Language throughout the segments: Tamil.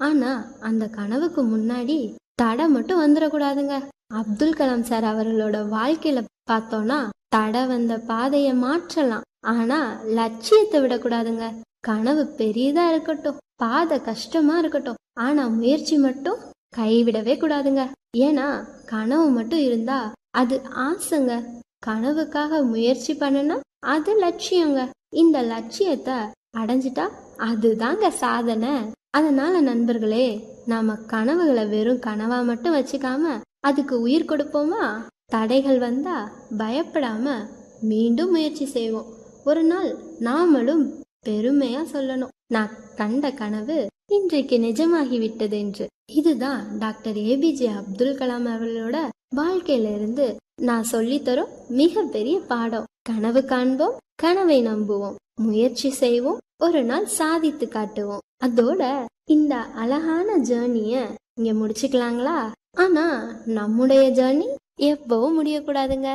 ஆனா அந்த கனவுக்கு முன்னாடி தடை மட்டும் வந்துடக்கூடாதுங்க அப்துல் கலாம் சார் அவர்களோட வாழ்க்கையில பார்த்தோம்னா தடை வந்த பாதையை மாற்றலாம் ஆனா லட்சியத்தை விடக்கூடாதுங்க கனவு பெரியதா இருக்கட்டும் பாதை கஷ்டமா இருக்கட்டும் ஆனா முயற்சி மட்டும் கைவிடவே கூடாதுங்க ஏன்னா கனவு மட்டும் இருந்தா அது ஆசைங்க கனவுக்காக முயற்சி பண்ணுனா அது லட்சியங்க இந்த லட்சியத்தை அடைஞ்சிட்டா அதுதாங்க சாதனை அதனால நண்பர்களே நாம கனவுகளை வெறும் கனவா மட்டும் வச்சுக்காம அதுக்கு உயிர் கொடுப்போமா தடைகள் வந்தா பயப்படாம மீண்டும் முயற்சி செய்வோம் ஒரு நாள் நாமளும் பெருமையா சொல்லணும் நான் கண்ட கனவு இன்றைக்கு நிஜமாகி விட்டது என்று இதுதான் டாக்டர் ஏபிஜே அப்துல் கலாம் அவர்களோட வாழ்க்கையில இருந்து நான் சொல்லித்தரும் மிகப்பெரிய பாடம் கனவு காண்போம் கனவை நம்புவோம் முயற்சி செய்வோம் ஒரு நாள் சாதித்து காட்டுவோம் அதோட இந்த அழகான ஜேர்னிய இங்க முடிச்சுக்கலாங்களா ஆனா நம்முடைய ஜேர்னி எப்பவும் முடியக்கூடாதுங்க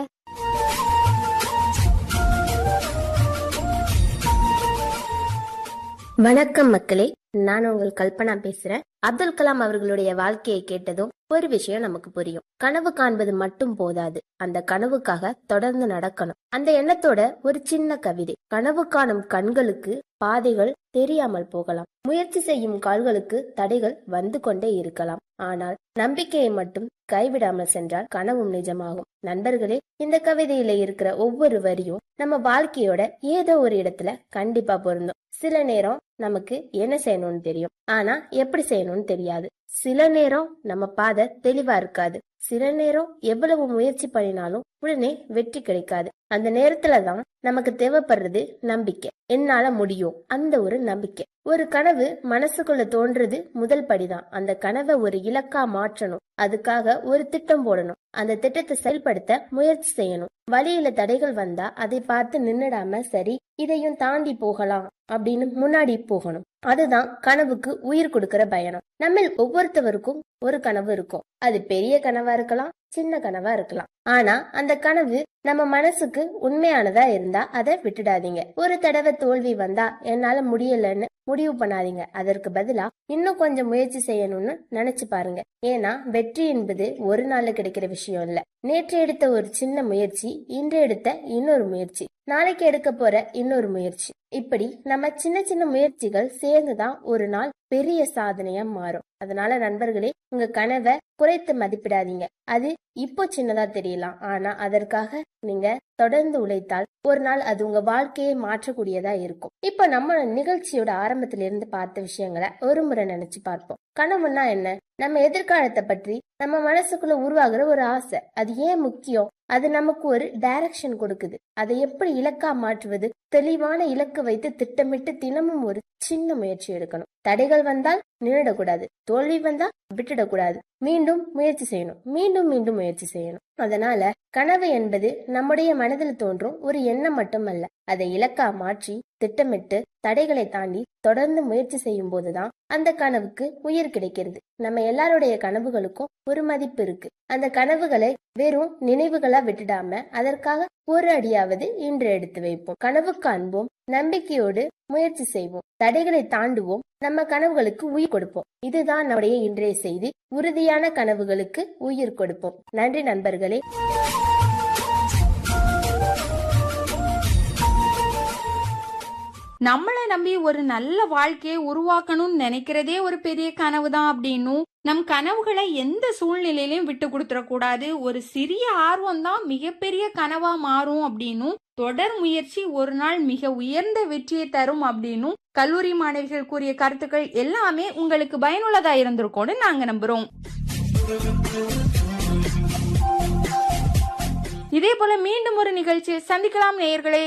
வணக்கம் மக்களே நான் உங்கள் கல்பனா பேசுறேன் அப்துல் கலாம் அவர்களுடைய வாழ்க்கையை கேட்டதும் ஒரு விஷயம் நமக்கு புரியும் கனவு காண்பது மட்டும் போதாது அந்த கனவுக்காக தொடர்ந்து நடக்கணும் அந்த எண்ணத்தோட ஒரு சின்ன கவிதை கனவு காணும் கண்களுக்கு பாதைகள் தெரியாமல் போகலாம் முயற்சி செய்யும் கால்களுக்கு தடைகள் வந்து கொண்டே இருக்கலாம் ஆனால் நம்பிக்கையை மட்டும் கைவிடாமல் சென்றால் கனவும் நிஜமாகும் நண்பர்களே இந்த கவிதையில இருக்கிற ஒவ்வொரு வரியும் நம்ம வாழ்க்கையோட ஏதோ ஒரு இடத்துல கண்டிப்பா பொருந்தும் சில நேரம் நமக்கு என்ன செய்யணும்னு தெரியும் ஆனா எப்படி செய்யணும்னு தெரியாது சில நேரம் நம்ம பாதை தெளிவா இருக்காது சில நேரம் எவ்வளவு முயற்சி பண்ணினாலும் உடனே வெற்றி கிடைக்காது அந்த நேரத்துல தான் நமக்கு தேவைப்படுறது நம்பிக்கை என்னால முடியும் அந்த ஒரு நம்பிக்கை ஒரு கனவு மனசுக்குள்ள தோன்றது முதல் படிதான் அந்த கனவை ஒரு இலக்கா மாற்றணும் அதுக்காக ஒரு திட்டம் போடணும் அந்த திட்டத்தை செயல்படுத்த முயற்சி செய்யணும் வழியில தடைகள் வந்தா அதை பார்த்து நின்னுடாம சரி இதையும் தாண்டி போகலாம் அப்படின்னு முன்னாடி போகணும் அதுதான் கனவுக்கு உயிர் கொடுக்கிற பயணம் நம்ம ஒவ்வொருத்தவருக்கும் ஒரு கனவு இருக்கும் அது பெரிய கனவா இருக்கலாம் சின்ன கனவா இருக்கலாம் ஆனா அந்த கனவு நம்ம மனசுக்கு உண்மையானதா இருந்தா அதை விட்டுடாதீங்க ஒரு தடவை தோல்வி வந்தா என்னால முடியலன்னு முடிவு பண்ணாதீங்க அதற்கு பதிலா இன்னும் கொஞ்சம் முயற்சி செய்யணும்னு நினைச்சு பாருங்க ஏன்னா வெற்றி என்பது ஒரு நாள்ல கிடைக்கிற விஷயம் இல்ல நேற்று எடுத்த ஒரு சின்ன முயற்சி இன்று எடுத்த இன்னொரு முயற்சி நாளைக்கு எடுக்க போற இன்னொரு முயற்சி இப்படி நம்ம சின்ன சின்ன முயற்சிகள் சேர்ந்துதான் ஒரு நாள் பெரிய சாதனையா மாறும் அதனால நண்பர்களே உங்க கனவை குறைத்து மதிப்பிடாதீங்க அது இப்போ சின்னதா தெரியலாம் ஆனா அதற்காக நீங்க தொடர்ந்து உழைத்தால் ஒரு நாள் அது உங்க வாழ்க்கையை மாற்றக்கூடியதா இருக்கும் இப்ப நம்ம நிகழ்ச்சியோட ஆரம்பத்துல இருந்து பார்த்த விஷயங்களை ஒரு முறை நினைச்சு பார்ப்போம் கனவுன்னா என்ன நம்ம எதிர்காலத்தை பற்றி நம்ம மனசுக்குள்ள உருவாகிற ஒரு ஆசை அது ஏன் முக்கியம் அது நமக்கு ஒரு டைரக்ஷன் கொடுக்குது அதை எப்படி இலக்கா மாற்றுவது தெளிவான இலக்கு வைத்து திட்டமிட்டு தினமும் ஒரு சின்ன முயற்சி எடுக்கணும் தடைகள் வந்தால் நின்றுடக்கூடாது தோல்வி வந்தா விட்டுடக்கூடாது மீண்டும் முயற்சி செய்யணும் மீண்டும் மீண்டும் முயற்சி செய்யணும் அதனால கனவு என்பது நம்முடைய மனதில் தோன்றும் ஒரு எண்ணம் மட்டுமல்ல அதை இலக்கா மாற்றி திட்டமிட்டு தடைகளை தாண்டி தொடர்ந்து முயற்சி செய்யும் போதுதான் அந்த கனவுக்கு உயிர் கிடைக்கிறது நம்ம எல்லாருடைய கனவுகளுக்கும் ஒரு மதிப்பு இருக்கு அந்த கனவுகளை வெறும் நினைவுகளா விட்டுடாம அதற்காக ஒரு அடியாவது இன்று எடுத்து வைப்போம் கனவு காண்போம் நம்பிக்கையோடு முயற்சி செய்வோம் தடைகளை தாண்டுவோம் நம்ம கனவுகளுக்கு உயிர் கொடுப்போம் இதுதான் நம்முடைய இன்றைய செய்தி உறுதியான கனவுகளுக்கு உயிர் கொடுப்போம் நன்றி நண்பர்களே நம்மளை நம்பி ஒரு நல்ல வாழ்க்கையை உருவாக்கணும்னு நினைக்கிறதே ஒரு பெரிய கனவு தான் அப்படின்னும் நம் கனவுகளை எந்த சூழ்நிலையிலையும் விட்டு கொடுத்துடக்கூடாது ஒரு சிறிய ஆர்வம் தான் மிகப்பெரிய கனவா மாறும் அப்படின்னும் தொடர் முயற்சி ஒரு நாள் மிக உயர்ந்த வெற்றியை தரும் அப்படின்னும் கல்லூரி மாணவிகள் கூறிய கருத்துக்கள் எல்லாமே உங்களுக்கு பயனுள்ளதா இருந்திருக்கும்னு நாங்க நம்புறோம் இதே போல மீண்டும் ஒரு நிகழ்ச்சியை சந்திக்கலாம் நேயர்களே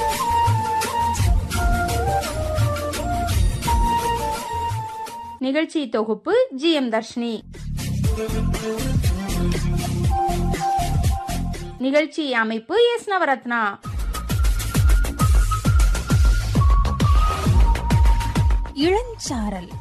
நிகழ்ச்சி தொகுப்பு ஜி எம் தர்ஷினி நிகழ்ச்சி அமைப்பு எஸ் நவரத்னா இளஞ்சாரல்